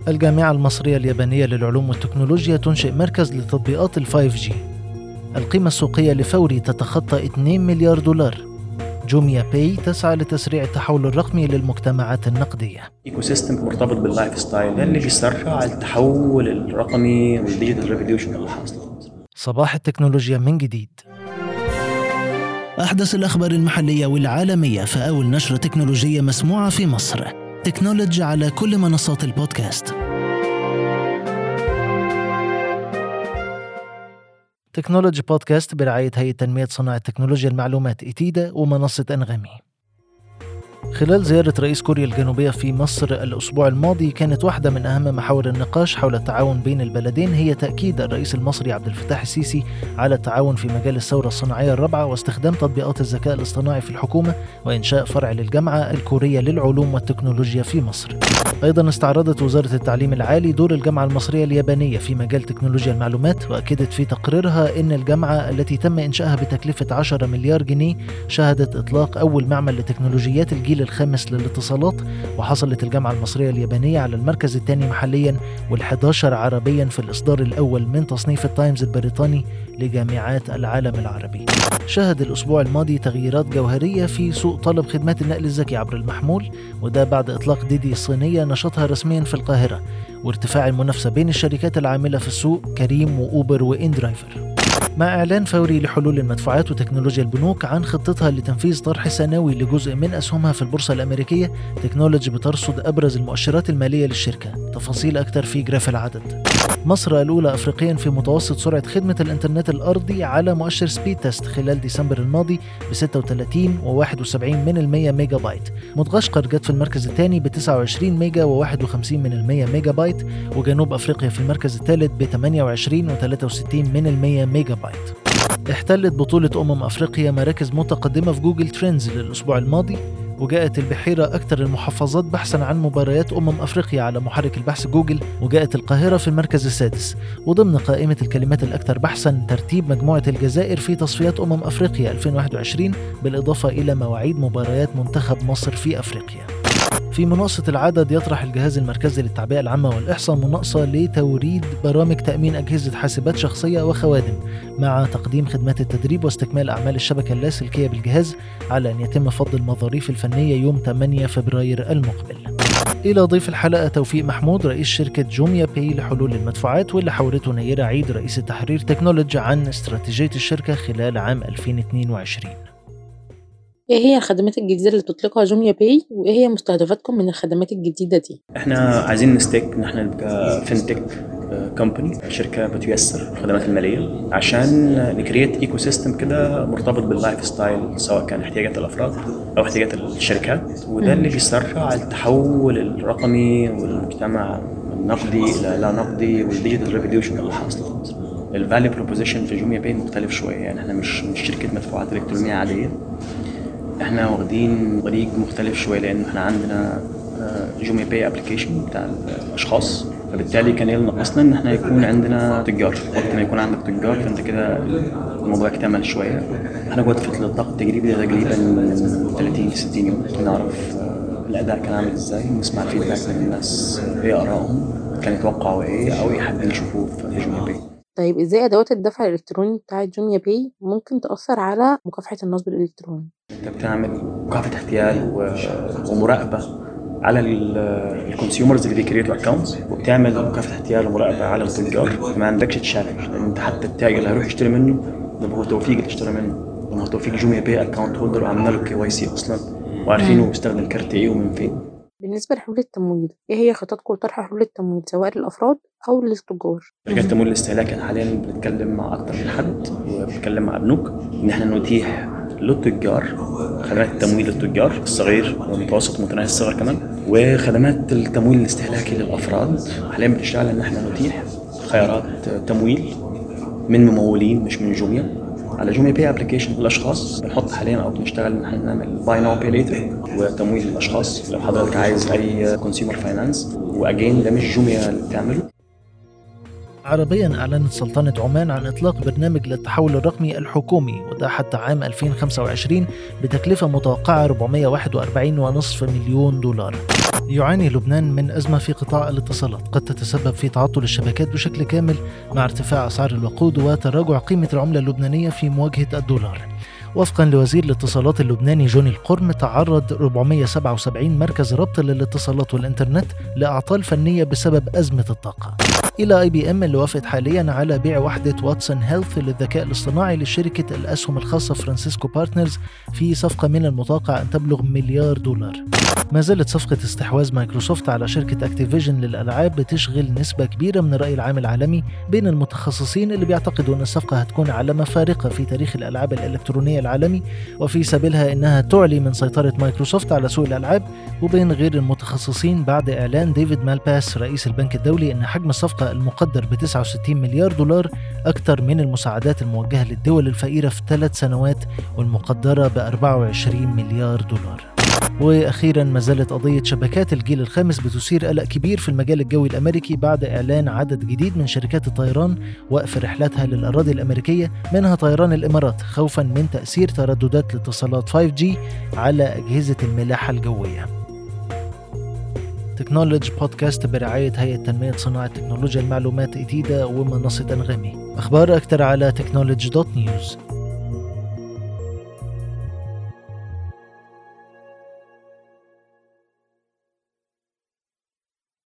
الجامعة المصرية اليابانية للعلوم والتكنولوجيا تنشئ مركز لتطبيقات ال 5G القيمة السوقية لفوري تتخطى 2 مليار دولار جوميا باي تسعى لتسريع التحول الرقمي للمجتمعات النقدية ايكو سيستم مرتبط باللايف ستايل ده اللي بيسرع التحول الرقمي والديجيتال ريفوليوشن اللي حاصله صباح التكنولوجيا من جديد أحدث الأخبار المحلية والعالمية في أول نشرة تكنولوجية مسموعة في مصر تكنولوجي على كل منصات البودكاست تكنولوجي بودكاست برعاية هيئة تنمية صناعة تكنولوجيا المعلومات إتيدا ومنصة أنغامي خلال زيارة رئيس كوريا الجنوبية في مصر الأسبوع الماضي كانت واحدة من أهم محاور النقاش حول التعاون بين البلدين هي تأكيد الرئيس المصري عبد الفتاح السيسي على التعاون في مجال الثورة الصناعية الرابعة واستخدام تطبيقات الذكاء الاصطناعي في الحكومة وإنشاء فرع للجامعة الكورية للعلوم والتكنولوجيا في مصر. أيضا استعرضت وزارة التعليم العالي دور الجامعة المصرية اليابانية في مجال تكنولوجيا المعلومات وأكدت في تقريرها أن الجامعة التي تم إنشائها بتكلفة 10 مليار جنيه شهدت إطلاق أول معمل لتكنولوجيات الجيل الخامس للاتصالات وحصلت الجامعة المصرية اليابانية على المركز الثاني محليا وال11 عربيا في الإصدار الأول من تصنيف التايمز البريطاني لجامعات العالم العربي. شهد الأسبوع الماضي تغييرات جوهرية في سوق طلب خدمات النقل الذكي عبر المحمول وده بعد إطلاق ديدي الصينية نشاطها رسميا في القاهرة وارتفاع المنافسة بين الشركات العاملة في السوق كريم وأوبر وإندرايفر. مع إعلان فوري لحلول المدفوعات وتكنولوجيا البنوك عن خطتها لتنفيذ طرح سنوي لجزء من أسهمها في البورصة الأمريكية تكنولوجي بترصد أبرز المؤشرات المالية للشركة تفاصيل أكثر في جراف العدد مصر الأولى أفريقيا في متوسط سرعة خدمة الإنترنت الأرضي على مؤشر سبيد تيست خلال ديسمبر الماضي ب 36 و71 من المية ميجا بايت مدغشقر جت في المركز الثاني ب 29 ميجا و51 من المية ميجا بايت وجنوب أفريقيا في المركز الثالث ب 28 و63 من المية ميجا بايت احتلت بطولة أمم أفريقيا مراكز متقدمة في جوجل ترندز للأسبوع الماضي وجاءت البحيرة أكثر المحافظات بحثا عن مباريات أمم أفريقيا على محرك البحث جوجل وجاءت القاهرة في المركز السادس وضمن قائمة الكلمات الأكثر بحثا ترتيب مجموعة الجزائر في تصفيات أمم أفريقيا 2021 بالإضافة إلى مواعيد مباريات منتخب مصر في أفريقيا في مناقصة العدد يطرح الجهاز المركزي للتعبئة العامة والإحصاء مناقصة لتوريد برامج تأمين أجهزة حاسبات شخصية وخوادم مع تقديم خدمات التدريب واستكمال أعمال الشبكة اللاسلكية بالجهاز على أن يتم فض المظاريف الفنية يوم 8 فبراير المقبل إلى ضيف الحلقة توفيق محمود رئيس شركة جوميا باي لحلول المدفوعات واللي حاورته نيرة عيد رئيس التحرير تكنولوجي عن استراتيجية الشركة خلال عام 2022 ايه هي الخدمات الجديدة اللي بتطلقها جوميا باي وايه هي مستهدفاتكم من الخدمات الجديدة دي احنا عايزين نستيك ان احنا نبقى فينتك كومباني شركه بتيسر الخدمات الماليه عشان نكريت ايكو سيستم كده مرتبط باللايف ستايل سواء كان احتياجات الافراد او احتياجات الشركات وده اللي بيسرع التحول الرقمي والمجتمع النقدي الى لا نقدي والديجيتال ريفوليوشن اللي حاصله في مصر الفاليو بروبوزيشن في جوميا باي مختلف شويه يعني احنا مش مش شركه مدفوعات الكترونيه عاديه احنا واخدين طريق مختلف شويه لان احنا عندنا جوميا باي ابلكيشن بتاع الاشخاص فبالتالي كان ينقصنا ان احنا يكون عندنا تجار وقت ما يكون عندك تجار فانت كده الموضوع اكتمل شويه احنا جوه فتره الضغط التجريبي ده تقريبا 30 ل 60 يوم نعرف الاداء كان عامل ازاي نسمع فيدباك من الناس ايه ارائهم كان يتوقعوا ايه او ايه حابين يشوفوه في جوميا باي طيب ازاي ادوات الدفع الالكتروني بتاعه جوميا باي ممكن تاثر على مكافحه النصب الالكتروني انت بتعمل مكافحه احتيال ومراقبه على الكونسيومرز اللي بيكريتوا اكونتس وبتعمل مكافحه احتيال ومراقبه على التجار ما عندكش تشالنج لان انت حتى التاجر اللي هيروح يشتري منه ده هو توفيق اللي اشترى منه ده هو توفيق جوميا باي اكونت هولدر وعملنا له كي واي سي اصلا وعارفين هو بيستخدم كارت ايه ومن فين بالنسبة لحلول التمويل ايه هي خططكم لطرح حلول التمويل سواء للأفراد أو للتجار؟ شركات تمويل الاستهلاك احنا حاليا بنتكلم مع أكتر من حد وبنتكلم مع بنوك إن احنا نتيح للتجار خدمات التمويل للتجار الصغير والمتوسط ومتناهي الصغر كمان وخدمات التمويل الاستهلاكي للأفراد حاليا بنشتغل إن احنا نتيح خيارات تمويل من ممولين مش من جوميا على جوميا باي ابلكيشن للاشخاص بنحط حاليا او بنشتغل ان احنا نعمل باي ناو باي ليتر وتمويل للاشخاص لو حضرتك عايز اي كونسيومر فاينانس واجين ده مش جوميا اللي بتعمله عربيا أعلنت سلطنة عمان عن إطلاق برنامج للتحول الرقمي الحكومي وده حتى عام 2025 بتكلفة متوقعة 441.5 مليون دولار يعاني لبنان من أزمة في قطاع الاتصالات قد تتسبب في تعطل الشبكات بشكل كامل مع ارتفاع أسعار الوقود وتراجع قيمة العملة اللبنانية في مواجهة الدولار وفقا لوزير الاتصالات اللبناني جوني القرم تعرض 477 مركز ربط للاتصالات والإنترنت لأعطال فنية بسبب أزمة الطاقة إلى اي بي ام اللي وافقت حاليا على بيع وحدة واتسون هيلث للذكاء الاصطناعي لشركة الأسهم الخاصة فرانسيسكو بارتنرز في صفقة من المتوقع أن تبلغ مليار دولار ما زالت صفقة استحواذ مايكروسوفت على شركة اكتيفيجن للألعاب بتشغل نسبة كبيرة من الرأي العام العالمي بين المتخصصين اللي بيعتقدوا أن الصفقة هتكون علامة فارقة في تاريخ الألعاب الإلكترونية العالمي وفي سبيلها أنها تعلي من سيطرة مايكروسوفت على سوق الألعاب وبين غير المتخصصين بعد إعلان ديفيد مالباس رئيس البنك الدولي أن حجم الصفقة المقدر ب 69 مليار دولار أكثر من المساعدات الموجهة للدول الفقيرة في ثلاث سنوات والمقدرة ب 24 مليار دولار واخيرا ما زالت قضيه شبكات الجيل الخامس بتثير قلق كبير في المجال الجوي الامريكي بعد اعلان عدد جديد من شركات الطيران وقف رحلاتها للاراضي الامريكيه منها طيران الامارات خوفا من تاثير ترددات الاتصالات 5G على اجهزه الملاحه الجويه. تكنولوجي بودكاست برعاية هيئة تنمية صناعة تكنولوجيا المعلومات إتيدا ومنصة أنغامي أخبار أكثر على تكنولوجي دوت نيوز